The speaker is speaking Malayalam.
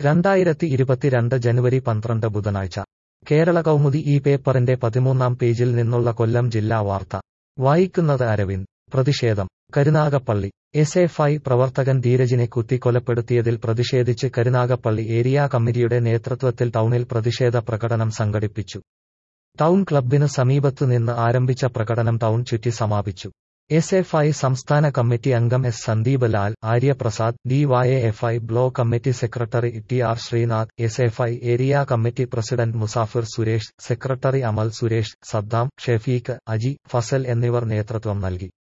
രണ്ടായിരത്തി ഇരുപത്തിരണ്ട് ജനുവരി പന്ത്രണ്ട് ബുധനാഴ്ച കേരള കൗമുദി ഈ പേപ്പറിന്റെ പതിമൂന്നാം പേജിൽ നിന്നുള്ള കൊല്ലം ജില്ലാ വാർത്ത വായിക്കുന്നത് അരവിന്ദ് പ്രതിഷേധം കരുനാഗപ്പള്ളി എസ് എഫ് ഐ പ്രവർത്തകൻ ധീരജിനെ കുത്തിക്കൊലപ്പെടുത്തിയതിൽ പ്രതിഷേധിച്ച് കരുനാഗപ്പള്ളി ഏരിയ കമ്മിറ്റിയുടെ നേതൃത്വത്തിൽ ടൗണിൽ പ്രതിഷേധ പ്രകടനം സംഘടിപ്പിച്ചു ടൗൺ ക്ലബിന് സമീപത്തുനിന്ന് ആരംഭിച്ച പ്രകടനം ടൗൺ ചുറ്റി സമാപിച്ചു എസ് എഫ് ഐ സംസ്ഥാന കമ്മിറ്റി അംഗം S Sandeep Lal Aryaprasad D Y F I block committee secretary T R Sreenath S F I area committee president Musafir Suresh secretary Amal Suresh Saddam Shefeeq Aji Fasal എന്നിവർ നേതൃത്വം നൽകി